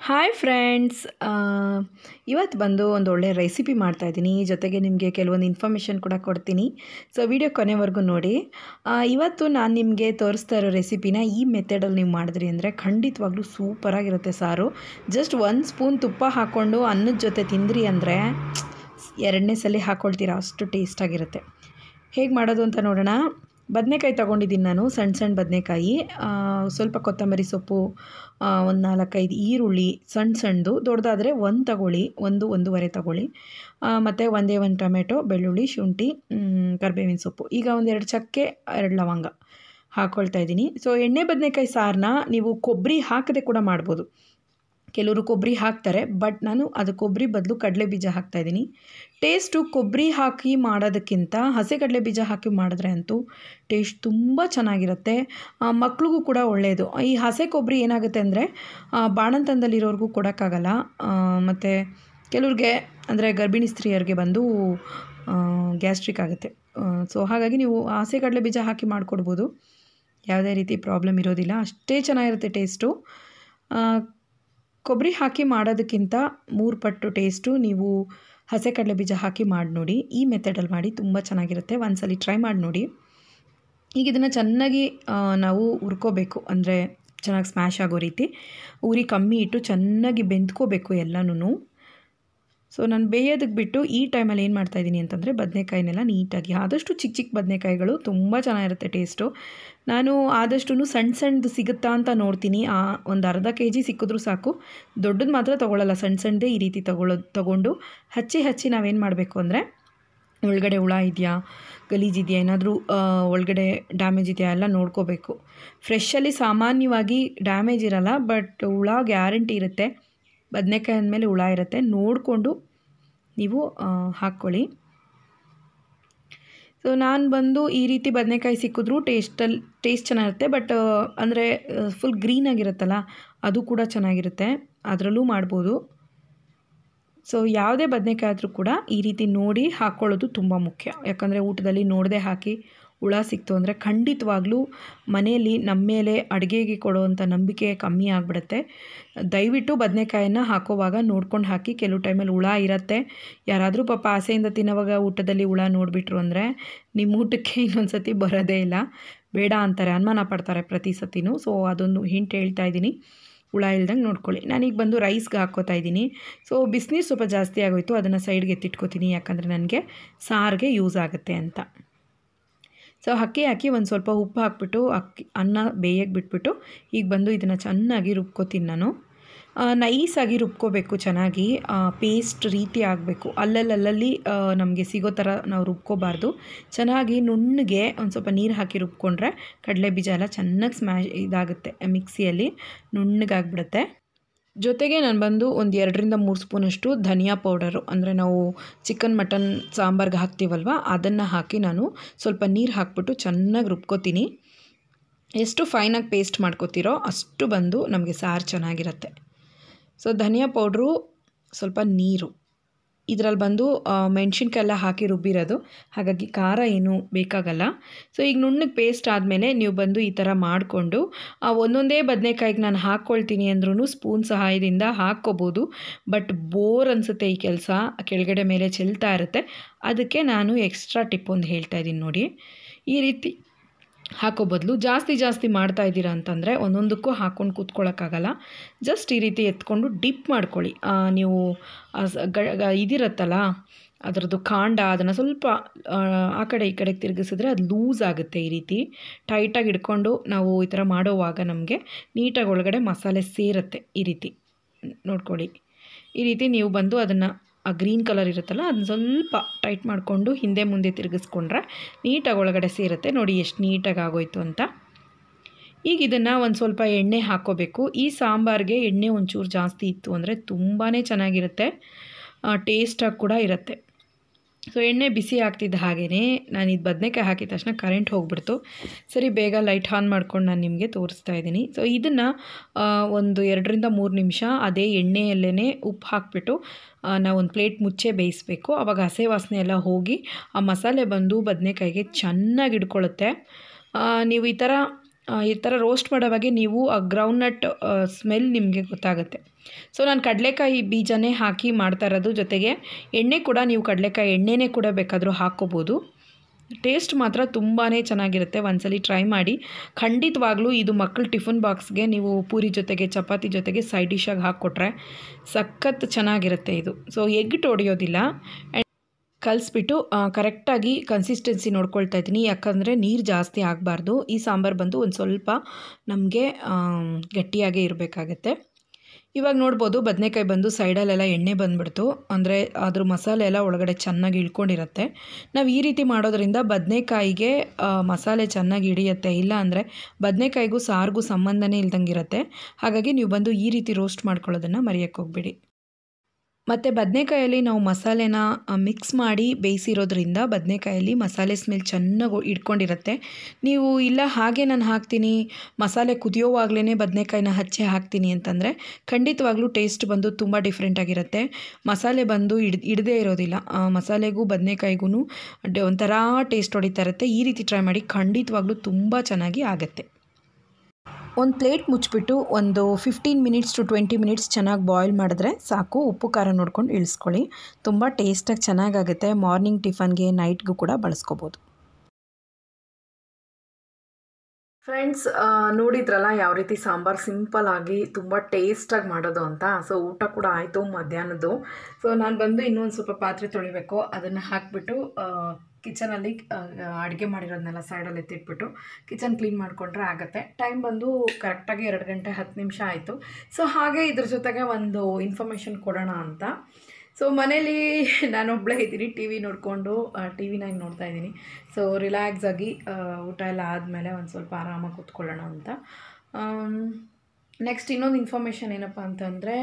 hi friends ಇವತ್ತು ಬಂದು ಒಂದು ಒಳ್ಳೆಯ ರೆಸಿಪಿ ಮಾಡ್ತಾಯಿದ್ದೀನಿ ಜೊತೆಗೆ ನಿಮಗೆ ಕೆಲವೊಂದು ಇನ್ಫಾರ್ಮೇಷನ್ ಕೂಡ ಕೊಡ್ತೀನಿ ಸೊ ವಿಡಿಯೋ ಕೊನೆವರೆಗೂ ನೋಡಿ ಆ, ಇವತ್ತು ನಾನು ನಿಮಗೆ ತೋರಿಸ್ತಾ ಇರೋ ರೆಸಿಪಿನ ಈ ಮೆಥಡಲ್ಲಿ ನೀವು ಮಾಡಿದ್ರಿ ಅಂದರೆ ಖಂಡಿತವಾಗ್ಲೂ ಸೂಪರಾಗಿರುತ್ತೆ ಸಾರು ಜಸ್ಟ್ ಒಂದು ಸ್ಪೂನ್ ತುಪ್ಪ ಹಾಕ್ಕೊಂಡು ಅನ್ನದ ಜೊತೆ ತಿಂದ್ರಿ ಅಂದರೆ ಎರಡನೇ ಸಲ ಹಾಕ್ಕೊಳ್ತೀರಾ ಅಷ್ಟು ಟೇಸ್ಟಾಗಿರುತ್ತೆ ಹೇಗೆ ಮಾಡೋದು ಅಂತ ನೋಡೋಣ ಬದನೆಕಾಯಿ ತೊಗೊಂಡಿದ್ದೀನಿ ನಾನು ಸಣ್ಣ ಸಣ್ಣ ಬದನೆಕಾಯಿ ಸ್ವಲ್ಪ ಕೊತ್ತಂಬರಿ ಸೊಪ್ಪು ಒಂದು ನಾಲ್ಕೈದು ಈರುಳ್ಳಿ ಸಣ್ಣ ಸಣ್ಣದು ದೊಡ್ಡದಾದರೆ ಒಂದು ತಗೊಳ್ಳಿ ಒಂದು ಒಂದೂವರೆ ತಗೊಳ್ಳಿ ಮತ್ತು ಒಂದೇ ಒಂದು ಟೊಮೆಟೊ ಬೆಳ್ಳುಳ್ಳಿ ಶುಂಠಿ ಮ್, ಕರಿಬೇವಿನ ಸೊಪ್ಪು ಈಗ ಒಂದೆರಡು ಚಕ್ಕೆ ಎರಡು ಲವಂಗ ಹಾಕ್ಕೊಳ್ತಾ ಇದ್ದೀನಿ ಸೊ ಎಣ್ಣೆ ಬದನೆಕಾಯಿ ಸಾರನ್ನ ನೀವು ಕೊಬ್ಬರಿ ಹಾಕದೆ ಕೂಡ ಮಾಡ್ಬೋದು ಕೆಲವರು ಕೊಬ್ಬರಿ ಹಾಕ್ತಾರೆ ಬಟ್ ನಾನು ಅದು ಕೊಬ್ಬರಿ ಬದಲು ಕಡಲೆ ಬೀಜ ಹಾಕ್ತಾಯಿದ್ದೀನಿ ಟೇಸ್ಟು ಕೊಬ್ಬರಿ ಹಾಕಿ ಮಾಡೋದಕ್ಕಿಂತ ಹಸಿ ಕಡಲೆ ಬೀಜ ಹಾಕಿ ಮಾಡಿದ್ರೆ ಅಂತೂ ಟೇಸ್ಟ್ ತುಂಬ ಚೆನ್ನಾಗಿರುತ್ತೆ ಆ, ಮಕ್ಳಿಗೂ ಕೂಡ ಒಳ್ಳೆಯದು ಈ ಹಸೆ ಕೊಬ್ಬರಿ ಏನಾಗುತ್ತೆ ಅಂದರೆ ಬಾಣಂತನದಲ್ಲಿರೋರ್ಗೂ ಕೊಡೋಕ್ಕಾಗಲ್ಲ ಮತ್ತು ಕೆಲವ್ರಿಗೆ ಅಂದರೆ ಗರ್ಭಿಣಿ ಸ್ತ್ರೀಯರಿಗೆ ಬಂದು ಗ್ಯಾಸ್ಟ್ರಿಕ್ ಆಗುತ್ತೆ ಸೊ ಹಾಗಾಗಿ ನೀವು ಹಸಿ ಕಡಲೆ ಬೀಜ ಹಾಕಿ ಮಾಡಿಕೊಡ್ಬೋದು ಯಾವುದೇ ರೀತಿ ಪ್ರಾಬ್ಲಮ್ ಇರೋದಿಲ್ಲ ಅಷ್ಟೇ ಚೆನ್ನಾಗಿರುತ್ತೆ ಟೇಸ್ಟು ಕೊಬ್ಬರಿ ಹಾಕಿ ಮಾಡೋದಕ್ಕಿಂತ ಮೂರು ಪಟ್ಟು ಟೇಸ್ಟು ನೀವು ಹಸೆ ಕಡಲೆ ಬೀಜ ಹಾಕಿ ಮಾಡಿ ನೋಡಿ ಈ ಮೆಥಡಲ್ಲಿ ಮಾಡಿ ತುಂಬ ಚೆನ್ನಾಗಿರುತ್ತೆ ಒಂದ್ಸಲಿ ಟ್ರೈ ಮಾಡಿ ನೋಡಿ ಈಗ ಇದನ್ನು ಚೆನ್ನಾಗಿ ಆ, ನಾವು ಹುರ್ಕೋಬೇಕು ಅಂದರೆ ಚೆನ್ನಾಗಿ ಸ್ಮ್ಯಾಶ್ ಆಗೋ ರೀತಿ ಉರಿ ಕಮ್ಮಿ ಇಟ್ಟು ಚೆನ್ನಾಗಿ ಬೆಂದ್ಕೋಬೇಕು ಎಲ್ಲನೂ ಸೊ ನಾನು ಬೇಯೋದಕ್ಕೆ ಬಿಟ್ಟು ಈ ಟೈಮಲ್ಲಿ ಏನು ಮಾಡ್ತಾಯಿದ್ದೀನಿ ಅಂತಂದರೆ ಬದನೆಕಾಯಿನೆಲ್ಲ ನೀಟಾಗಿ ಆದಷ್ಟು ಚಿಕ್ಕ ಚಿಕ್ಕ ಬದನೆಕಾಯಿಗಳು ತುಂಬ ಚೆನ್ನಾಗಿರುತ್ತೆ ಟೇಸ್ಟು ನಾನು ಆದಷ್ಟು ಸಣ್ಣ ಸಣ್ಣದು ಸಿಗುತ್ತಾ ಅಂತ ನೋಡ್ತೀನಿ ಆ ಒಂದು ಅರ್ಧ ಕೆ ಜಿ ಸಿಕ್ಕಿದ್ರೂ ಸಾಕು ದೊಡ್ಡದು ಮಾತ್ರ ತೊಗೊಳ್ಳಲ್ಲ ಸಣ್ಣ ಸಣ್ಣದೇ ಈ ರೀತಿ ತೊಗೊಳ್ಳೋದು ತೊಗೊಂಡು ಹಚ್ಚಿ ಹಚ್ಚಿ ನಾವೇನು ಮಾಡಬೇಕು ಅಂದರೆ ಒಳಗಡೆ ಹುಳ ಇದೆಯಾ ಗಲೀಜಿದೆಯಾ ಏನಾದರೂ ಒಳಗಡೆ ಡ್ಯಾಮೇಜ್ ಇದೆಯಾ ಎಲ್ಲ ನೋಡ್ಕೋಬೇಕು ಫ್ರೆಶಲ್ಲಿ ಸಾಮಾನ್ಯವಾಗಿ ಡ್ಯಾಮೇಜ್ ಇರಲ್ಲ ಬಟ್ ಹುಳ ಗ್ಯಾರಂಟಿ ಇರುತ್ತೆ ಬದನೆಕಾಯಿ ಅಂದಮೇಲೆ ಹುಳ ಇರುತ್ತೆ ನೋಡಿಕೊಂಡು ನೀವು ಆ, ಹಾಕ್ಕೊಳ್ಳಿ ಸೊ ನಾನು ಬಂದು ಈ ರೀತಿ ಬದನೆಕಾಯಿ ಸಿಕ್ಕಿದ್ರೂ ಟೇಸ್ಟಲ್ಲಿ ಟೇಸ್ಟ್ ಚೆನ್ನಾಗಿರುತ್ತೆ ಬಟ್ ಅಂದರೆ ಫುಲ್ ಗ್ರೀನಾಗಿರುತ್ತಲ್ಲ ಅದು ಕೂಡ ಚೆನ್ನಾಗಿರುತ್ತೆ ಅದರಲ್ಲೂ ಮಾಡ್ಬೋದು ಸೊ ಯಾವುದೇ ಬದನೆಕಾಯಿ ಆದರೂ ಕೂಡ ಈ ರೀತಿ ನೋಡಿ ಹಾಕ್ಕೊಳ್ಳೋದು ತುಂಬ ಮುಖ್ಯ ಯಾಕಂದರೆ ಊಟದಲ್ಲಿ ನೋಡದೆ ಹಾಕಿ ಹುಳ ಸಿಕ್ತು ಅಂದರೆ ಖಂಡಿತವಾಗ್ಲೂ ಮನೆಯಲ್ಲಿ ನಮ್ಮ ಮೇಲೆ ಅಡುಗೆಗೆ ಕೊಡುವಂಥ ನಂಬಿಕೆ ಕಮ್ಮಿ ಆಗಿಬಿಡುತ್ತೆ ದಯವಿಟ್ಟು ಬದನೆಕಾಯನ್ನು ಹಾಕೋವಾಗ ನೋಡ್ಕೊಂಡು ಹಾಕಿ ಕೆಲವು ಟೈಮಲ್ಲಿ ಹುಳ ಇರುತ್ತೆ ಯಾರಾದರೂ ಪಾಪ ಆಸೆಯಿಂದ ತಿನ್ನೋವಾಗ ಊಟದಲ್ಲಿ ಹುಳ ನೋಡಿಬಿಟ್ರು ಅಂದರೆ ನಿಮ್ಮ ಊಟಕ್ಕೆ ಇನ್ನೊಂದು ಸತಿ ಬರೋದೇ ಇಲ್ಲ ಬೇಡ ಅಂತಾರೆ ಅನುಮಾನ ಪಡ್ತಾರೆ ಪ್ರತಿ ಸತಿನೂ ಸೊ ಅದೊಂದು ಹಿಂಟ್ ಹೇಳ್ತಾ ಇದ್ದೀನಿ ಹುಳ ಇಲ್ದಂಗೆ ನೋಡ್ಕೊಳ್ಳಿ ನಾನೀಗ ಬಂದು ರೈಸ್ಗೆ ಹಾಕ್ಕೋತಾ ಇದ್ದೀನಿ ಸೊ ಬಿಸಿನೀರು ಸ್ವಲ್ಪ ಜಾಸ್ತಿ ಆಗೋಯ್ತು ಅದನ್ನು ಸೈಡ್ಗೆ ಎತ್ತಿಟ್ಕೋತೀನಿ ಯಾಕಂದರೆ ನನಗೆ ಸಾರಿಗೆ ಯೂಸ್ ಆಗುತ್ತೆ ಅಂತ ಸೊ ಅಕ್ಕಿ ಹಾಕಿ ಒಂದು ಸ್ವಲ್ಪ ಉಪ್ಪು ಹಾಕ್ಬಿಟ್ಟು ಅಕ್ಕಿ ಅನ್ನ ಬೇಯಕ್ಕೆ ಬಿಟ್ಬಿಟ್ಟು ಈಗ ಬಂದು ಇದನ್ನು ಚೆನ್ನಾಗಿ ರುಬ್ಕೋತೀನಿ ನಾನು ನೈಸಾಗಿ ರುಬ್ಕೋಬೇಕು ಚೆನ್ನಾಗಿ ಪೇಸ್ಟ್ ರೀತಿ ಆಗಬೇಕು ಅಲ್ಲಲ್ಲಲ್ಲಿ ನಮಗೆ ಸಿಗೋ ಥರ ನಾವು ರುಬ್ಕೋಬಾರ್ದು ಚೆನ್ನಾಗಿ ನುಣ್ಣಗೆ ಒಂದು ಸ್ವಲ್ಪ ನೀರು ಹಾಕಿ ರುಬ್ಕೊಂಡ್ರೆ ಕಡಲೆ ಬೀಜ ಎಲ್ಲ ಚೆನ್ನಾಗಿ ಸ್ಮ್ಯಾಶ್ ಇದಾಗುತ್ತೆ ಮಿಕ್ಸಿಯಲ್ಲಿ ನುಣ್ಣಗಾಗ್ಬಿಡುತ್ತೆ ಜೊತೆಗೆ ನಾನು ಬಂದು ಒಂದು ಎರಡರಿಂದ ಮೂರು ಸ್ಪೂನಷ್ಟು ಧನಿಯಾ ಪೌಡರು ಅಂದರೆ ನಾವು ಚಿಕನ್ ಮಟನ್ ಸಾಂಬಾರ್ಗೆ ಹಾಕ್ತೀವಲ್ವ ಅದನ್ನು ಹಾಕಿ ನಾನು ಸ್ವಲ್ಪ ನೀರು ಹಾಕ್ಬಿಟ್ಟು ಚೆನ್ನಾಗಿ ರುಬ್ಕೋತೀನಿ ಎಷ್ಟು ಫೈನಾಗಿ ಪೇಸ್ಟ್ ಮಾಡ್ಕೋತೀರೋ ಅಷ್ಟು ಬಂದು ನಮಗೆ ಸಾರು ಚೆನ್ನಾಗಿರುತ್ತೆ ಸೊ ಧನಿಯಾ ಪೌಡ್ರು ಸ್ವಲ್ಪ ನೀರು ಇದರಲ್ಲಿ ಬಂದು ಮೆಣಸಿನ್ಕಾಯಿ ಎಲ್ಲ ಹಾಕಿ ರುಬ್ಬಿರೋದು ಹಾಗಾಗಿ ಖಾರ ಏನು ಬೇಕಾಗಲ್ಲ ಸೊ ಈಗ ನುಣ್ಣಗೆ ಪೇಸ್ಟ್ ಆದಮೇಲೆ ನೀವು ಬಂದು ಈ ಥರ ಮಾಡಿಕೊಂಡು ಒಂದೊಂದೇ ಬದನೆಕಾಯಿಗೆ ನಾನು ಹಾಕ್ಕೊಳ್ತೀನಿ ಅಂದ್ರೂ ಸ್ಪೂನ್ ಸಹಾಯದಿಂದ ಹಾಕ್ಕೋಬೋದು ಬಟ್ ಬೋರ್ ಅನಿಸುತ್ತೆ ಈ ಕೆಲಸ ಕೆಳಗಡೆ ಮೇಲೆ ಚೆಲ್ತಾ ಇರುತ್ತೆ ಅದಕ್ಕೆ ನಾನು ಎಕ್ಸ್ಟ್ರಾ ಟಿಪ್ ಒಂದು ಹೇಳ್ತಾ ಇದ್ದೀನಿ ನೋಡಿ ಈ ರೀತಿ ಹಾಕೋ ಬದಲು ಜಾಸ್ತಿ ಜಾಸ್ತಿ ಮಾಡ್ತಾ ಇದ್ದೀರಾ ಅಂತಂದರೆ ಒಂದೊಂದಕ್ಕೂ ಹಾಕ್ಕೊಂಡು ಕೂತ್ಕೊಳ್ಳೋಕ್ಕಾಗಲ್ಲ ಜಸ್ಟ್ ಈ ರೀತಿ ಎತ್ಕೊಂಡು ಡಿಪ್ ಮಾಡ್ಕೊಳ್ಳಿ ಆ, ನೀವು ಆ ಸ- ಗ ಗ- ಇದಿರುತ್ತಲ್ಲ ಅದರದ್ದು ಕಾಂಡ ಅದನ್ನು ಸ್ವಲ್ಪ ಆ, ಆ ಕಡೆ ಈ ಕಡೆಗೆ ತಿರುಗಿಸಿದ್ರೆ ಅದು ಲೂಸ್ ಆಗುತ್ತೆ ಈ ರೀತಿ ಟೈಟಾಗಿ ಹಿಡ್ಕೊಂಡು ನಾವು ಈ ಥರ ಮಾಡೋವಾಗ ನಮಗೆ ನೀಟಾಗಿ ಒಳಗಡೆ ಮಸಾಲೆ ಸೇರುತ್ತೆ ಈ ರೀತಿ ನೋಡ್ಕೊಳ್ಳಿ ಈ ರೀತಿ ನೀವು ಬಂದು ಅದನ್ನು ಆ ಗ್ರೀನ್ ಕಲರ್ ಇರುತ್ತಲ್ಲ ಅದನ್ನ ಸ್ವಲ್ಪ ಟೈಟ್ ಮಾಡಿಕೊಂಡು ಹಿಂದೆ ಮುಂದೆ ತಿರುಗಿಸ್ಕೊಂಡ್ರೆ ನೀಟಾಗಿ ಒಳಗಡೆ ಸೇರುತ್ತೆ ನೋಡಿ ಎಷ್ಟು ನೀಟಾಗಿ ಆಗೋಯ್ತು ಅಂತ ಈಗ ಇದನ್ನು ಒಂದು ಸ್ವಲ್ಪ ಎಣ್ಣೆ ಹಾಕ್ಕೋಬೇಕು ಈ ಸಾಂಬಾರಿಗೆ ಎಣ್ಣೆ ಒಂಚೂರು ಜಾಸ್ತಿ ಇತ್ತು ಅಂದರೆ ತುಂಬಾ ಚೆನ್ನಾಗಿರುತ್ತೆ ಟೇಸ್ಟಾಗಿ ಕೂಡ ಇರುತ್ತೆ ಸೊ ಎಣ್ಣೆ ಬಿಸಿ ಆಗ್ತಿದ್ದ ಹಾಗೆಯೇ ನಾನು ಇದು ಬದನೆಕಾಯಿ ಹಾಕಿದ ತಕ್ಷಣ ಕರೆಂಟ್ ಹೋಗ್ಬಿಡ್ತು ಸರಿ ಬೇಗ ಲೈಟ್ ಆನ್ ಮಾಡ್ಕೊಂಡು ನಾನು ನಿಮಗೆ ತೋರಿಸ್ತಾ ಇದ್ದೀನಿ ಸೊ ಇದನ್ನು ಒಂದು ಎರಡರಿಂದ ಮೂರು ನಿಮಿಷ ಅದೇ ಎಣ್ಣೆಯಲ್ಲೇ ಉಪ್ಪು ಹಾಕ್ಬಿಟ್ಟು ನಾವು ಒಂದು ಪ್ಲೇಟ್ ಮುಚ್ಚೆ ಬೇಯಿಸಬೇಕು ಆವಾಗ ಹಸೆ ವಾಸನೆ ಎಲ್ಲ ಹೋಗಿ ಆ ಮಸಾಲೆ ಬಂದು ಬದನೆಕಾಯಿಗೆ ಚೆನ್ನಾಗಿ ಹಿಡ್ಕೊಳ್ಳುತ್ತೆ ಆ, ನೀವು ಈ ಥರ ಈ ಥರ ರೋಸ್ಟ್ ಮಾಡೋವಾಗೆ ನೀವು ಆ ಗ್ರೌಂಡ್ನಟ್ ಸ್ಮೆಲ್ ನಿಮಗೆ ಗೊತ್ತಾಗುತ್ತೆ ಸೊ ನಾನು ಕಡಲೆಕಾಯಿ ಬೀಜನೇ ಹಾಕಿ ಮಾಡ್ತಾ ಇರೋದು ಜೊತೆಗೆ ಎಣ್ಣೆ ಕೂಡ ನೀವು ಕಡಲೆಕಾಯಿ ಎಣ್ಣೆನೇ ಕೂಡ ಬೇಕಾದರೂ ಹಾಕ್ಕೋಬೋದು ಟೇಸ್ಟ್ ಮಾತ್ರ ತುಂಬಾ ಚೆನ್ನಾಗಿರುತ್ತೆ ಒಂದ್ಸಲಿ ಟ್ರೈ ಮಾಡಿ ಖಂಡಿತವಾಗ್ಲೂ ಇದು ಮಕ್ಕಳ ಟಿಫನ್ ಬಾಕ್ಸ್ಗೆ ನೀವು ಪೂರಿ ಜೊತೆಗೆ ಚಪಾತಿ ಜೊತೆಗೆ ಸೈಡ್ ಡಿಶಾಗಿ ಹಾಕ್ಕೊಟ್ರೆ ಸಖತ್ ಚೆನ್ನಾಗಿರುತ್ತೆ ಇದು ಸೊ ಎಗ್ ಹೊಡೆಯೋದಿಲ್ಲ ಕಲಿಸ್ಬಿಟ್ಟು ಕರೆಕ್ಟಾಗಿ ಕನ್ಸಿಸ್ಟೆನ್ಸಿ ನೋಡ್ಕೊಳ್ತಾ ಇದ್ದೀನಿ ಯಾಕಂದರೆ ನೀರು ಜಾಸ್ತಿ ಆಗಬಾರ್ದು ಈ ಸಾಂಬಾರು ಬಂದು ಒಂದು ಸ್ವಲ್ಪ ನಮಗೆ ಗಟ್ಟಿಯಾಗೇ ಇರಬೇಕಾಗತ್ತೆ ಇವಾಗ ನೋಡ್ಬೋದು ಬದನೆಕಾಯಿ ಬಂದು ಸೈಡಲ್ಲೆಲ್ಲ ಎಣ್ಣೆ ಬಂದುಬಿಡ್ತು ಅಂದರೆ ಅದ್ರ ಮಸಾಲೆ ಎಲ್ಲ ಒಳಗಡೆ ಚೆನ್ನಾಗಿ ಇಳ್ಕೊಂಡಿರುತ್ತೆ ನಾವು ಈ ರೀತಿ ಮಾಡೋದ್ರಿಂದ ಬದನೆಕಾಯಿಗೆ ಮಸಾಲೆ ಚೆನ್ನಾಗಿ ಹಿಡಿಯುತ್ತೆ ಇಲ್ಲ ಅಂದರೆ ಬದನೆಕಾಯಿಗೂ ಸಾರಿಗೂ ಸಂಬಂಧನೇ ಇಲ್ದಂಗೆ ಇರುತ್ತೆ ಹಾಗಾಗಿ ನೀವು ಬಂದು ಈ ರೀತಿ ರೋಸ್ಟ್ ಮಾಡ್ಕೊಳ್ಳೋದನ್ನು ಮರೆಯೋಕ್ಕೆ ಹೋಗ್ಬೇಡಿ ಮತ್ತು ಬದನೆಕಾಯಲ್ಲಿ ನಾವು ಮಸಾಲೆನ ಮಿಕ್ಸ್ ಮಾಡಿ ಬೇಯಿಸಿರೋದ್ರಿಂದ ಬದನೆಕಾಯಲ್ಲಿ ಮಸಾಲೆ ಸ್ಮೆಲ್ ಚೆನ್ನಾಗಿ ಇಟ್ಕೊಂಡಿರುತ್ತೆ ನೀವು ಇಲ್ಲ ಹಾಗೆ ನಾನು ಹಾಕ್ತೀನಿ ಮಸಾಲೆ ಕುದಿಯೋವಾಗಲೇ ಬದನೆಕಾಯಿನ ಹಚ್ಚಿ ಹಾಕ್ತೀನಿ ಅಂತಂದರೆ ಖಂಡಿತವಾಗ್ಲೂ ಟೇಸ್ಟ್ ಬಂದು ತುಂಬ ಡಿಫ್ರೆಂಟಾಗಿರುತ್ತೆ ಮಸಾಲೆ ಬಂದು ಹಿಡ್ ಹಿಡ್ದೇ ಇರೋದಿಲ್ಲ ಮಸಾಲೆಗೂ ಬದನೆಕಾಯಿಗೂ ಒಂಥರ ಟೇಸ್ಟ್ ಹೊಡಿತಾ ಇರುತ್ತೆ ಈ ರೀತಿ ಟ್ರೈ ಮಾಡಿ ಖಂಡಿತವಾಗ್ಲೂ ತುಂಬ ಚೆನ್ನಾಗಿ ಆಗುತ್ತೆ ಒಂದು ಪ್ಲೇಟ್ ಮುಚ್ಚಿಬಿಟ್ಟು ಒಂದು fifteen minutes to twenty minutes ಚೆನ್ನಾಗಿ ಬಾಯ್ಲ್ ಮಾಡಿದ್ರೆ ಸಾಕು ಉಪ್ಪು ಖಾರ ನೋಡ್ಕೊಂಡು ಇಳಿಸ್ಕೊಳ್ಳಿ ತುಂಬ ಟೇಸ್ಟಾಗಿ ಚೆನ್ನಾಗಾಗುತ್ತೆ ಮಾರ್ನಿಂಗ್ ಟಿಫನ್ಗೆ ನೈಟ್ಗೂ ಕೂಡ ಬಳಸ್ಕೋಬೋದು ಫ್ರೆಂಡ್ಸ್ ನೋಡಿದ್ರಲ್ಲ ಯಾವ ರೀತಿ ಸಾಂಬಾರು ಸಿಂಪಲ್ ಆಗಿ ತುಂಬ ಟೇಸ್ಟಾಗಿ ಮಾಡೋದು ಅಂತ ಸೊ ಊಟ ಕೂಡ ಆಯಿತು ಮಧ್ಯಾಹ್ನದ್ದು ಸೊ ನಾನು ಬಂದು ಇನ್ನೊಂದು ಸ್ವಲ್ಪ ಪಾತ್ರೆ ತೊಳಿಬೇಕು ಅದನ್ನು ಹಾಕಿಬಿಟ್ಟು ಕಿಚನಲ್ಲಿ ಅಡುಗೆ ಮಾಡಿರೋದನ್ನೆಲ್ಲ ಸೈಡಲ್ಲಿ ಎತ್ತಿಟ್ಬಿಟ್ಟು ಕಿಚನ್ ಕ್ಲೀನ್ ಮಾಡಿಕೊಂಡ್ರೆ ಆಗುತ್ತೆ ಟೈಮ್ ಬಂದು ಕರೆಕ್ಟಾಗಿ ಎರಡು ಗಂಟೆ ಹತ್ತು ನಿಮಿಷ ಆಯಿತು ಸೊ ಹಾಗೆ ಇದ್ರ ಜೊತೆಗೆ ಒಂದು ಇನ್ಫಾರ್ಮೇಷನ್ ಕೊಡೋಣ ಅಂತ ಸೊ ಮನೇಲಿ ನಾನೊಬ್ಬಳೇ ಇದ್ದೀನಿ ಟಿ ವಿ ನೋಡಿಕೊಂಡು ಟಿ ವಿನಾಗ ನೋಡ್ತಾ ಇದ್ದೀನಿ ಸೊ ರಿಲ್ಯಾಕ್ಸ್ ಆಗಿ ಊಟ ಎಲ್ಲ ಆದಮೇಲೆ ಒಂದು ಸ್ವಲ್ಪ ಆರಾಮಾಗಿ ಕೂತ್ಕೊಳ್ಳೋಣ ಅಂತ ನೆಕ್ಸ್ಟ್ ಇನ್ನೊಂದು ಇನ್ಫಾರ್ಮೇಷನ್ ಏನಪ್ಪ ಅಂತಂದರೆ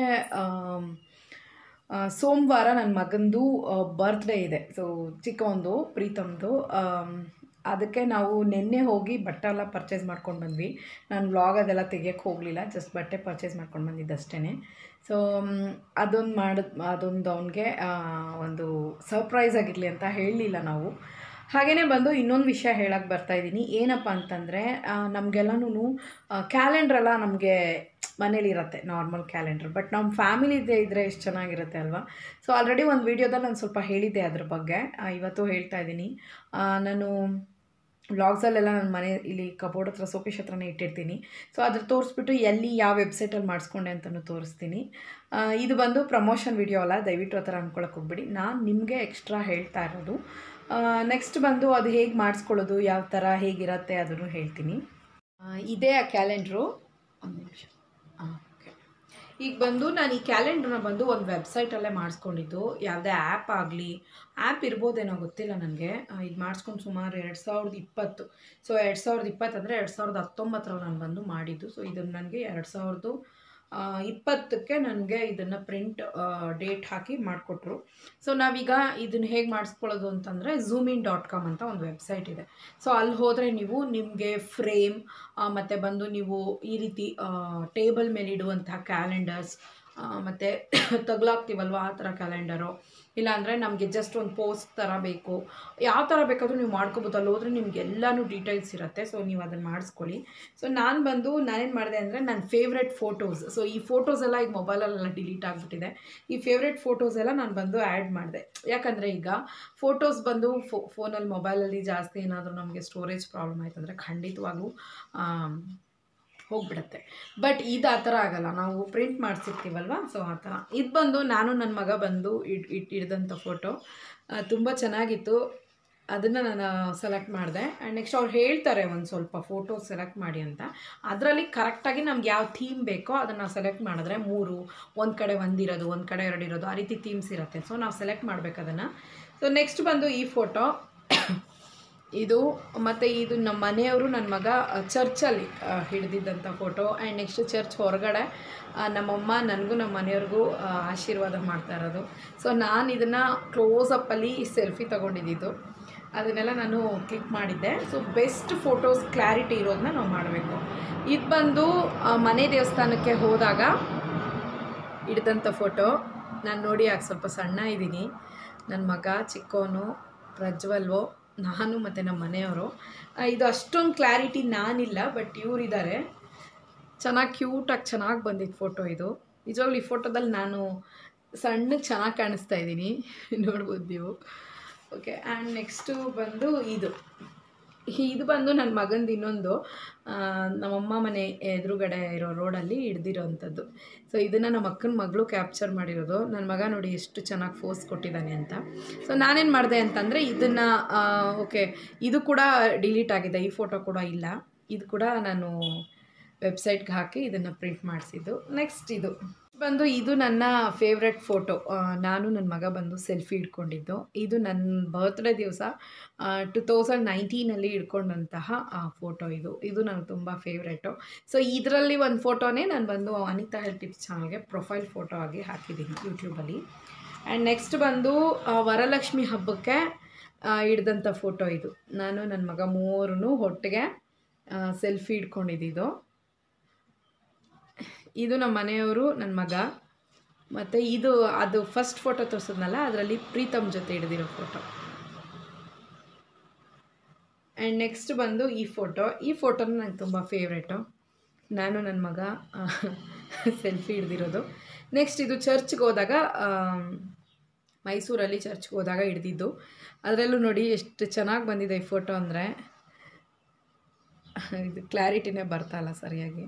ಸೋಮವಾರ ನನ್ನ ಮಗಂದು ಬರ್ತ್ಡೇ ಇದೆ ಸೊ ಚಿಕ್ಕವೊಂದು ಪ್ರೀತಮ್ದು ಅದಕ್ಕೆ ನಾವು ನಿನ್ನೆ ಹೋಗಿ ಬಟ್ಟೆ ಎಲ್ಲ ಪರ್ಚೇಸ್ ಮಾಡ್ಕೊಂಡು ಬಂದ್ವಿ ನಾನು ವ್ಲಾಗ್ ಅದೆಲ್ಲ ತೆಗಿಯೋಕ್ಕೆ ಹೋಗಲಿಲ್ಲ ಜಸ್ಟ್ ಬಟ್ಟೆ ಪರ್ಚೇಸ್ ಮಾಡ್ಕೊಂಡು ಬಂದಿದ್ದಷ್ಟೇ ಸೊ ಅದೊಂದು ಮಾಡ ಅದೊಂದು ಅವನಿಗೆ ಒಂದು ಸರ್ಪ್ರೈಸ್ ಆಗಿರಲಿ ಅಂತ ಹೇಳಲಿಲ್ಲ ನಾವು ಹಾಗೆಯೇ ಬಂದು ಇನ್ನೊಂದು ವಿಷಯ ಹೇಳಕ್ಕೆ ಬರ್ತಾಯಿದ್ದೀನಿ ಏನಪ್ಪ ಅಂತಂದರೆ ನಮಗೆಲ್ಲನೂ ಕ್ಯಾಲೆಂಡ್ರೆಲ್ಲ ನಮಗೆ ಮನೇಲಿರುತ್ತೆ ನಾರ್ಮಲ್ ಕ್ಯಾಲೆಂಡ್ರ್ ಬಟ್ ನಮ್ಮ ಫ್ಯಾಮಿಲಿದೇ ಇದ್ದರೆ ಎಷ್ಟು ಚೆನ್ನಾಗಿರುತ್ತೆ ಅಲ್ವಾ ಸೊ ಆಲ್ರೆಡಿ ಒಂದು ವೀಡಿಯೋದಲ್ಲಿ ನಾನು ಸ್ವಲ್ಪ ಹೇಳಿದ್ದೆ ಅದ್ರ ಬಗ್ಗೆ ಇವತ್ತು ಹೇಳ್ತಾ ಇದ್ದೀನಿ ನಾನು ವ್ಲಾಗ್ಸಲ್ಲೆಲ್ಲ ನನ್ನ ಮನೆ ಇಲ್ಲಿ ಕಬೋರ್ಡ್ ಹತ್ರ ಸೋಕೇಶ್ ಹತ್ರನೇ ಇಟ್ಟಿರ್ತೀನಿ ಸೊ ಅದ್ರ ತೋರಿಸ್ಬಿಟ್ಟು ಎಲ್ಲಿ ಯಾವ ವೆಬ್ಸೈಟಲ್ಲಿ ಮಾಡಿಸ್ಕೊಂಡೆ ಅಂತಲೂ ತೋರಿಸ್ತೀನಿ ಇದು ಬಂದು ಪ್ರಮೋಷನ್ ವಿಡಿಯೋ ಅಲ್ಲ ದಯವಿಟ್ಟು ಆ ಥರ ಅಂದ್ಕೊಳಕ್ಕೆ ಹೋಗ್ಬಿಡಿ ನಾನು ನಿಮಗೆ ಎಕ್ಸ್ಟ್ರಾ ಹೇಳ್ತಾ ಇರೋದು ನೆಕ್ಸ್ಟ್ ಬಂದು ಅದು ಹೇಗೆ ಮಾಡಿಸ್ಕೊಳ್ಳೋದು ಯಾವ ಥರ ಹೇಗಿರುತ್ತೆ ಅದನ್ನು ಹೇಳ್ತೀನಿ ಇದೇ ಆ ಕ್ಯಾಲೆಂಡ್ರು ಒಂದು ನಿಮಿಷ ಓಕೆ ಈಗ ಬಂದು ನಾನು ಈ ಕ್ಯಾಲೆಂಡ್ರನ್ನ ಬಂದು ಒಂದು ವೆಬ್ಸೈಟಲ್ಲೇ ಮಾಡಿಸ್ಕೊಂಡಿದ್ದು ಯಾವುದೇ ಆ್ಯಪ್ ಆಗಲಿ ಆ್ಯಪ್ ಇರ್ಬೋದೇನೋ ಗೊತ್ತಿಲ್ಲ ನನಗೆ ಇದು ಮಾಡಿಸ್ಕೊಂಡು ಸುಮಾರು ಎರಡು ಸಾವಿರದ ಇಪ್ಪತ್ತು ಸೊ ಎರಡು ಸಾವಿರದ ಇಪ್ಪತ್ತು ಅಂದರೆ ಎರಡು ಸಾವಿರದ ಹತ್ತೊಂಬತ್ತರಲ್ಲಿ ನಾನು ಬಂದು ಮಾಡಿದ್ದು ಸೊ ಇದನ್ನು ನನಗೆ ಎರಡು ಸಾವಿರದ ಇಪ್ಪತ್ತಕ್ಕೆ ನನಗೆ ಇದನ್ನು ಪ್ರಿಂಟ್ ಡೇಟ್ ಹಾಕಿ ಮಾಡಿಕೊಟ್ರು ಸೊ ನಾವೀಗ ಇದನ್ನು ಹೇಗೆ ಮಾಡಿಸ್ಕೊಳ್ಳೋದು ಅಂತಂದರೆ ಝೂಮ್ ಇನ್ ಡಾಟ್ ಕಾಮ್ ಅಂತ ಒಂದು ವೆಬ್ಸೈಟ್ ಇದೆ ಸೊ ಅಲ್ಲಿ ಹೋದರೆ ನೀವು ನಿಮಗೆ ಫ್ರೇಮ್ ಮತ್ತು ಬಂದು ನೀವು ಈ ರೀತಿ ಟೇಬಲ್ ಮೇಲೆ ಇಡುವಂತಹ ಕ್ಯಾಲೆಂಡರ್ಸ್ ಮತ್ತು ತಗ್ಲಾಕ್ತೀವಲ್ವ ಆ ಥರ ಕ್ಯಾಲೆಂಡರು ಇಲ್ಲಾಂದರೆ ನಮಗೆ ಜಸ್ಟ್ ಒಂದು ಪೋಸ್ಟ್ ಥರ ಬೇಕು ಯಾವ ಥರ ಬೇಕಾದರೂ ನೀವು ಮಾಡ್ಕೋಬೋದು ಅಲ್ಲಿ ಹೋದರೆ ನಿಮ್ಗೆ ಎಲ್ಲನೂ ಡೀಟೇಲ್ಸ್ ಇರುತ್ತೆ ಸೊ ನೀವು ಅದನ್ನು ಮಾಡಿಸ್ಕೊಳ್ಳಿ ಸೊ ನಾನು ಬಂದು ನಾನೇನು ಮಾಡಿದೆ ಅಂದರೆ ನನ್ನ ಫೇವ್ರೆಟ್ ಫೋಟೋಸ್ ಸೊ ಈ ಫೋಟೋಸ್ ಎಲ್ಲ ಈಗ ಮೊಬೈಲಲ್ಲೆಲ್ಲ ಡಿಲೀಟ್ ಆಗಿಬಿಟ್ಟಿದೆ ಈ ಫೇವ್ರೆಟ್ ಫೋಟೋಸ್ ಎಲ್ಲ ನಾನು ಬಂದು ಆ್ಯಡ್ ಮಾಡಿದೆ ಯಾಕಂದರೆ ಈಗ ಫೋಟೋಸ್ ಬಂದು ಫೋ ಫೋನಲ್ಲಿ ಮೊಬೈಲಲ್ಲಿ ಜಾಸ್ತಿ ಏನಾದರೂ ನಮಗೆ ಸ್ಟೋರೇಜ್ ಪ್ರಾಬ್ಲಮ್ ಆಯ್ತು ಅಂದರೆ ಖಂಡಿತವಾಗ್ಲೂ ಹೋಗ್ಬಿಡುತ್ತೆ ಬಟ್ ಇದು ಆ ಥರ ಆಗಲ್ಲ ನಾವು ಪ್ರಿಂಟ್ ಮಾಡಿಸಿರ್ತೀವಲ್ವ ಸೊ ಆ ಥರ ಇದು ಬಂದು ನಾನು ನನ್ನ ಮಗ ಬಂದು ಇಡ್ ಇಟ್ ಹಿಡ್ದಂಥ ಫೋಟೋ ತುಂಬ ಚೆನ್ನಾಗಿತ್ತು ಅದನ್ನು ನಾನು ಸೆಲೆಕ್ಟ್ ಮಾಡಿದೆ ಆ್ಯಂಡ್ ನೆಕ್ಸ್ಟ್ ಅವ್ರು ಹೇಳ್ತಾರೆ ಒಂದು ಸ್ವಲ್ಪ ಫೋಟೋ ಸೆಲೆಕ್ಟ್ ಮಾಡಿ ಅಂತ ಅದರಲ್ಲಿ ಕರೆಕ್ಟಾಗಿ ನಮ್ಗೆ ಯಾವ ಥೀಮ್ ಬೇಕೋ ಅದನ್ನು ಸೆಲೆಕ್ಟ್ ಮಾಡಿದ್ರೆ ಮೂರು ಒಂದು ಕಡೆ ಒಂದಿರೋದು ಒಂದು ಕಡೆ ಎರಡು ಇರೋದು ಆ ರೀತಿ ಥೀಮ್ಸ್ ಇರುತ್ತೆ ಸೊ ನಾವು ಸೆಲೆಕ್ಟ್ ಮಾಡಬೇಕು ಅದನ್ನು ಸೊ ನೆಕ್ಸ್ಟ್ ಬಂದು ಈ ಫೋಟೋ ಇದು ಮತ್ತು ಇದು ನಮ್ಮ ಮನೆಯವರು ನನ್ನ ಮಗ ಚರ್ಚಲ್ಲಿ ಹಿಡಿದಿದ್ದಂಥ ಫೋಟೋ ಆ್ಯಂಡ್ ನೆಕ್ಸ್ಟ್ ಚರ್ಚ್ ಹೊರಗಡೆ ನಮ್ಮಮ್ಮ ನನಗೂ ನಮ್ಮ ಮನೆಯವ್ರಿಗೂ ಆಶೀರ್ವಾದ ಮಾಡ್ತಾ ಇರೋದು ಸೊ ನಾನು ಇದನ್ನು ಕ್ಲೋಸಪ್ಪಲ್ಲಿ ಸೆಲ್ಫಿ ತೊಗೊಂಡಿದ್ದು ಅದನ್ನೆಲ್ಲ ನಾನು ಕ್ಲಿಕ್ ಮಾಡಿದ್ದೆ ಸೊ ಬೆಸ್ಟ್ ಫೋಟೋಸ್ ಕ್ಲಾರಿಟಿ ಇರೋದನ್ನ ನಾವು ಮಾಡಬೇಕು ಇದು ಬಂದು ಮನೆ ದೇವಸ್ಥಾನಕ್ಕೆ ಹೋದಾಗ ಹಿಡ್ದಂಥ ಫೋಟೋ ನಾನು ನೋಡಿ ಆಗ ಸ್ವಲ್ಪ ಸಣ್ಣ ಇದ್ದೀನಿ ನನ್ನ ಮಗ ಚಿಕ್ಕವನು ಪ್ರಜ್ವಲ್ವು ನಾನು ಮತ್ತು ನಮ್ಮ ಮನೆಯವರು ಆ, ಇದು ಅಷ್ಟೊಂದು ಕ್ಲಾರಿಟಿ ನಾನಿಲ್ಲ ಬಟ್ ಇವರಿದ್ದಾರೆ ಚೆನ್ನಾಗಿ ಕ್ಯೂಟಾಗಿ ಚೆನ್ನಾಗಿ ಬಂದಿತ್ತು ಫೋಟೋ ಇದು ನಿಜವಾಗ್ಲೂ ಈ ಫೋಟೋದಲ್ಲಿ ನಾನು ಸಣ್ಣಗೆ ಚೆನ್ನಾಗಿ ಕಾಣಿಸ್ತಾ ಇದ್ದೀನಿ ನೋಡ್ಬೋದು ನೀವು ಓಕೆ ಆ್ಯಂಡ್ ನೆಕ್ಸ್ಟು ಬಂದು ಇದು ಇದು ಬಂದು ನನ್ನ ಮಗಂದು ಇನ್ನೊಂದು ಆ, ನಮ್ಮಮ್ಮ ಮನೆ ಎದುರುಗಡೆ ಇರೋ ರೋಡಲ್ಲಿ ಹಿಡ್ದಿರೋವಂಥದ್ದು ಸೊ ಇದನ್ನು ನಮ್ಮ ಅಕ್ಕನ ಮಗಳು ಕ್ಯಾಪ್ಚರ್ ಮಾಡಿರೋದು ನನ್ನ ಮಗ ನೋಡಿ ಎಷ್ಟು ಚೆನ್ನಾಗಿ ಫೋಸ್ ಕೊಟ್ಟಿದ್ದಾನೆ ಅಂತ ಸೊ ನಾನೇನು ಮಾಡಿದೆ ಅಂತಂದರೆ ಇದನ್ನು ಓಕೆ ಇದು ಕೂಡ ಡಿಲೀಟ್ ಆಗಿದೆ ಈ ಫೋಟೋ ಕೂಡ ಇಲ್ಲ ಇದು ಕೂಡ ನಾನು ವೆಬ್ಸೈಟ್ಗೆ ಹಾಕಿ ಇದನ್ನು ಪ್ರಿಂಟ್ ಮಾಡಿಸಿದ್ದು ನೆಕ್ಸ್ಟ್ ಇದು ಬಂದು ಇದು ನನ್ನ ಫೇವ್ರೆಟ್ ಫೋಟೋ ನಾನು ನನ್ನ ಮಗ ಬಂದು ಸೆಲ್ಫಿ ಇಟ್ಕೊಂಡಿದ್ದು ಇದು ನನ್ನ ಬರ್ತ್ಡೇ ದಿವಸ ಟು ತೌಸಂಡ್ ನೈನ್ಟೀನಲ್ಲಿ ಇಟ್ಕೊಂಡಂತಹ ಫೋಟೋ ಇದು ಇದು ನನಗೆ ತುಂಬ ಫೇವ್ರೇಟು ಸೊ ಇದರಲ್ಲಿ ಒಂದು ಫೋಟೋನೇ ನಾನು ಬಂದು ಅನಿತಾ ಹೆಲ್ತ್ ಟಿಪ್ಸ್ ಚಾನಲ್ಗೆ ಪ್ರೊಫೈಲ್ ಫೋಟೋ ಆಗಿ ಹಾಕಿದ್ದೀನಿ ಯೂಟ್ಯೂಬಲ್ಲಿ ಆ್ಯಂಡ್ ನೆಕ್ಸ್ಟ್ ಬಂದು ಆ, ವರಲಕ್ಷ್ಮಿ ಹಬ್ಬಕ್ಕೆ ಹಿಡ್ದಂಥ ಫೋಟೋ ಇದು ನಾನು ನನ್ನ ಮಗ ಮೂರೂ ಒಟ್ಟಿಗೆ ಸೆಲ್ಫಿ ಇಟ್ಕೊಂಡಿದ್ದು ಇದು ನಮ್ಮ ಮನೆಯವರು ನನ್ನ ಮಗ ಮತ್ತು ಇದು ಅದು ಫಸ್ಟ್ ಫೋಟೋ ತೋರಿಸಿದ್ನಲ್ಲ ಅದರಲ್ಲಿ ಪ್ರೀತಮ್ ಜೊತೆ ಹಿಡಿದಿರೋ ಫೋಟೋ ಆ್ಯಂಡ್ ನೆಕ್ಸ್ಟ್ ಬಂದು ಈ ಫೋಟೋ ಈ ಫೋಟೋನ ನಂಗೆ ತುಂಬ ಫೇವ್ರೇಟು ನಾನು ನನ್ನ ಮಗ ಸೆಲ್ಫಿ ಹಿಡ್ದಿರೋದು ನೆಕ್ಸ್ಟ್ ಇದು ಚರ್ಚ್ಗೆ ಹೋದಾಗ ಆಮ್, ಮೈಸೂರಲ್ಲಿ ಚರ್ಚ್ಗೆ ಹೋದಾಗ ಹಿಡ್ದಿದ್ದು ಅದರಲ್ಲೂ ನೋಡಿ ಎಷ್ಟು ಚೆನ್ನಾಗಿ ಬಂದಿದೆ ಈ ಫೋಟೋ ಅಂದರೆ ಇದು ಕ್ಲಾರಿಟಿನೇ ಬರ್ತಾ ಇಲ್ಲ ಸರಿಯಾಗಿ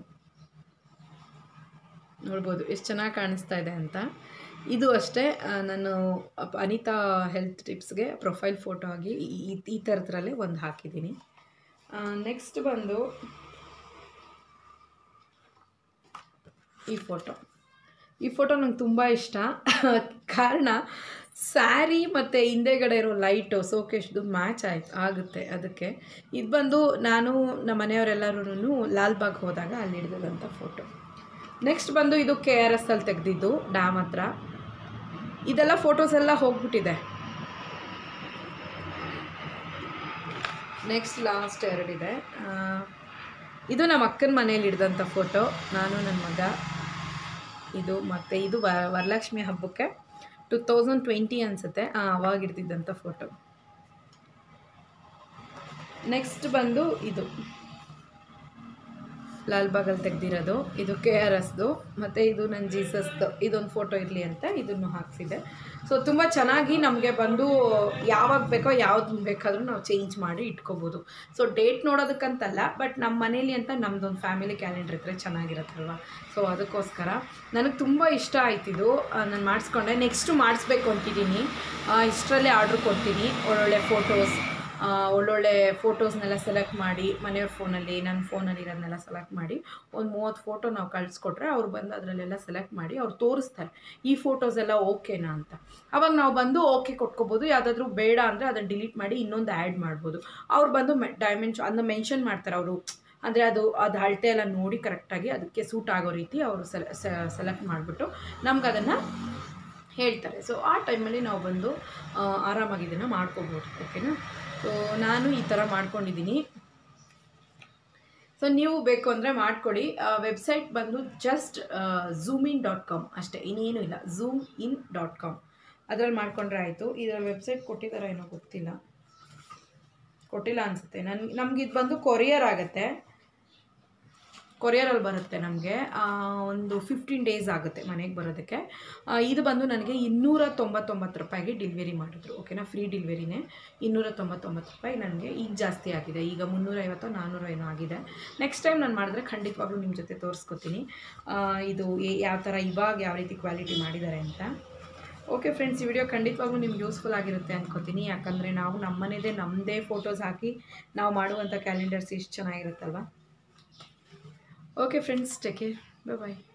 ನೋಡ್ಬೋದು ಎಷ್ಟು ಚೆನ್ನಾಗಿ ಕಾಣಿಸ್ತಾ ಇದೆ ಅಂತ ಇದು ಅಷ್ಟೇ ಆ, ನಾನು ಅಪ್- ಅನಿತಾ ಹೆಲ್ತ್ ಟಿಪ್ಸ್ಗೆ ಪ್ರೊಫೈಲ್ ಫೋಟೋ ಆಗಿ ಈ- ಈ- ಈ ಥರದ್ರಲ್ಲೇ ಒಂದು ಹಾಕಿದ್ದೀನಿ ನೆಕ್ಸ್ಟ್ ಬಂದು ಈ ಫೋಟೋ ಈ ಫೋಟೋ ನಂಗೆ ತುಂಬ ಇಷ್ಟ ಕಾರಣ ಸ್ಯಾರಿ ಮತ್ತು ಹಿಂದೆಗಡೆ ಇರೋ ಲೈಟು ಸೋಕೇಶ್ದು ಮ್ಯಾಚ್ ಆಯ್ತು ಆಗುತ್ತೆ ಅದಕ್ಕೆ ಇದು ಬಂದು ನಾನು ನಮ್ಮ ಮನೆಯವರೆಲ್ಲರೂ ಲಾಲ್ಬಾಗ್ ಹೋದಾಗ ಅಲ್ಲಿ ಹಿಡಿದಂಥ ಫೋಟೋ ನೆಕ್ಸ್ಟ್ ಬಂದು ಇದು ಕೆ ಆರ್ ಎಸ್ ಅಲ್ಲಿ ತೆಗೆದಿದ್ದು ಡ್ಯಾಮ್ ಹತ್ರ ಇದೆಲ್ಲ ಫೋಟೋಸ್ ಎಲ್ಲ ಹೋಗ್ಬಿಟ್ಟಿದೆ ನೆಕ್ಸ್ಟ್ ಲಾಸ್ಟ್ ಎರಡಿದೆ ಆ, ಇದು ನಮ್ಮ ಅಕ್ಕನ ಮನೇಲಿ ಹಿಡ್ದಂಥ ಫೋಟೋ ನಾನು ನನ್ನ ಮಗ ಇದು ಮತ್ತು ಇದು ವ ವರಲಕ್ಷ್ಮಿ ಹಬ್ಬಕ್ಕೆ ಟು ತೌಸಂಡ್ ಟ್ವೆಂಟಿ ಅನಿಸುತ್ತೆ ಅವಾಗ ಹಿಡ್ದಿದ್ದಂಥ ಫೋಟೋ ನೆಕ್ಸ್ಟ್ ಬಂದು ಇದು ಲಾಲ್ಬಾಗಲ್ಲಿ ತೆಗ್ದಿರೋದು ಇದು ಕೆ ಆರ್ ಎಸ್ದು ಮತ್ತು ಇದು ನನ್ನ ಜೀಸಸ್ದು ಇದೊಂದು ಫೋಟೋ ಇರಲಿ ಅಂತ ಇದನ್ನು ಹಾಕ್ಸಿದೆ ಸೊ ತುಂಬ ಚೆನ್ನಾಗಿ ನಮಗೆ ಬಂದು ಯಾವಾಗ ಬೇಕೋ ಯಾವ್ದು ಬೇಕಾದರೂ ನಾವು ಚೇಂಜ್ ಮಾಡಿ ಇಟ್ಕೋಬೋದು ಸೊ ಡೇಟ್ ನೋಡೋದಕ್ಕಂತಲ್ಲ ಬಟ್ ನಮ್ಮ ಮನೇಲಿ ಅಂತ ನಮ್ಮದೊಂದು ಫ್ಯಾಮಿಲಿ ಕ್ಯಾಲೆಂಡರ್ ಇದ್ದರೆ ಚೆನ್ನಾಗಿರುತ್ತಲ್ವ ಸೊ ಅದಕ್ಕೋಸ್ಕರ ನನಗೆ ತುಂಬ ಇಷ್ಟ ಆಯ್ತಿದು ನಾನು ಮಾಡಿಸ್ಕೊಂಡೆ ನೆಕ್ಸ್ಟು ಮಾಡಿಸ್ಬೇಕು ಅಂತಿದ್ದೀನಿ ಇಷ್ಟರಲ್ಲೇ ಆರ್ಡ್ರ್ ಕೊಡ್ತೀನಿ ಒಳ್ಳೊಳ್ಳೆ ಫೋಟೋಸ್ ಆ, ಒಳ್ಳೊಳ್ಳೆ ಫೋಟೋಸ್ನೆಲ್ಲ ಸೆಲೆಕ್ಟ್ ಮಾಡಿ ಮನೆಯವ್ರ ಫೋನಲ್ಲಿ ನನ್ನ ಫೋನಲ್ಲಿ ಇರೋದನ್ನೆಲ್ಲ ಸೆಲೆಕ್ಟ್ ಮಾಡಿ ಒಂದು ಮೂವತ್ತು ಫೋಟೋ ನಾವು ಕಳಿಸ್ಕೊಟ್ರೆ ಅವ್ರು ಬಂದು ಅದರಲ್ಲೆಲ್ಲ ಸೆಲೆಕ್ಟ್ ಮಾಡಿ ಅವ್ರು ತೋರಿಸ್ತಾರೆ ಈ ಫೋಟೋಸ್ ಎಲ್ಲ ಓಕೆನಾ ಅಂತ ಅವಾಗ ನಾವು ಬಂದು ಓಕೆ ಕೊಟ್ಕೋಬೋದು ಯಾವುದಾದ್ರೂ ಬೇಡ ಅಂದರೆ ಅದನ್ನು ಡಿಲೀಟ್ ಮಾಡಿ ಇನ್ನೊಂದು ಆ್ಯಡ್ ಮಾಡ್ಬೋದು ಅವ್ರು ಬಂದು ಮೆ ಡೈಮೆನ್ಷ್ ಅದನ್ನ ಮೆನ್ಷನ್ ಮಾಡ್ತಾರೆ ಅವರು ಅಂದರೆ ಅದು ಅದು ಅಳತೆ ಎಲ್ಲ ನೋಡಿ ಕರೆಕ್ಟಾಗಿ ಅದಕ್ಕೆ ಸೂಟ್ ಆಗೋ ರೀತಿ ಅವರು ಸೆಲೆ ಸೆಲೆಕ್ಟ್ ಮಾಡಿಬಿಟ್ಟು ನಮ್ಗೆ ಅದನ್ನು ಹೇಳ್ತಾರೆ ಸೊ ಆ ಟೈಮಲ್ಲಿ ನಾವು ಬಂದು ಆ, ಆರಾಮಾಗಿ ಇದನ್ನು ಮಾಡ್ಕೋಬೋದು ಓಕೆನಾ ಸೊ ನಾನು ಈ ಥರ ಮಾಡ್ಕೊಂಡಿದ್ದೀನಿ ಸೊ ನೀವು ಬೇಕು ಅಂದರೆ ಮಾಡ್ಕೊಳ್ಳಿ ವೆಬ್ಸೈಟ್ ಬಂದು just zoom in dot com ಅಷ್ಟೇ ಇನ್ನೇನು ಇಲ್ಲ ಝೂಮ್ ಇನ್ ಡಾಟ್ ಕಾಮ್ ಅದ್ರಲ್ಲಿ ಮಾಡ್ಕೊಂಡ್ರೆ ಆಯಿತು ಇದರ ವೆಬ್ಸೈಟ್ ಕೊಟ್ಟಿದ್ದಾರೋ ಏನೋ ಗೊತ್ತಿಲ್ಲ ಕೊಟ್ಟಿಲ್ಲ ಅನಿಸುತ್ತೆ ನನ್ಗೆ ನಮ್ಗೆ ಇದು ಬಂದು ಕೊರಿಯರ್ ಆಗುತ್ತೆ ಕೊರಿಯರಲ್ಲಿ ಬರುತ್ತೆ ನಮಗೆ ಒಂದು ಫಿಫ್ಟೀನ್ ಡೇಸ್ ಆಗುತ್ತೆ ಮನೆಗೆ ಬರೋದಕ್ಕೆ ಆ, ಇದು ಬಂದು ನನಗೆ ಇನ್ನೂರ ತೊಂಬತ್ತೊಂಬತ್ತು ರೂಪಾಯಿಗೆ ಡೆಲಿವರಿ ಮಾಡಿದ್ರು ಓಕೆನಾ ಫ್ರೀ ಡೆಲಿವರಿನೇ ಇನ್ನೂರ ತೊಂಬತ್ತೊಂಬತ್ತು ರೂಪಾಯಿ ನನಗೆ ಈಗ ಜಾಸ್ತಿ ಆಗಿದೆ ಈಗ ಮುನ್ನೂರೈವತ್ತು ನಾನ್ನೂರು ಏನೋ ಆಗಿದೆ ನೆಕ್ಸ್ಟ್ ಟೈಮ್ ನಾನು ಮಾಡಿದ್ರೆ ಖಂಡಿತವಾಗ್ಲೂ ನಿಮ್ಮ ಜೊತೆ ತೋರಿಸ್ಕೊತೀನಿ ಆ, ಇದು ಏ- ಯಾವ ಥರ ಇವಾಗ ಯಾವ ರೀತಿ ಕ್ವಾಲಿಟಿ ಮಾಡಿದ್ದಾರೆ ಅಂತ ಓಕೆ ಫ್ರೆಂಡ್ಸ್ ಈ ವಿಡಿಯೋ ಖಂಡಿತವಾಗ್ಲೂ ನಿಮ್ಗೆ ಯೂಸ್ಫುಲ್ ಆಗಿರುತ್ತೆ ಅನ್ಕೋತೀನಿ ಯಾಕಂದರೆ ನಾವು ನಮ್ಮನೇದೇ ನಮ್ಮದೇ ಫೋಟೋಸ್ ಹಾಕಿ ನಾವು ಮಾಡುವಂಥ ಕ್ಯಾಲೆಂಡರ್ಸ್ ಇಷ್ಟು ಚೆನ್ನಾಗಿರುತ್ತಲ್ವ ಓಕೆ ಫ್ರೆಂಡ್ಸ್ ಟೇಕ್ ಕೇರ್ ಬಾಯ್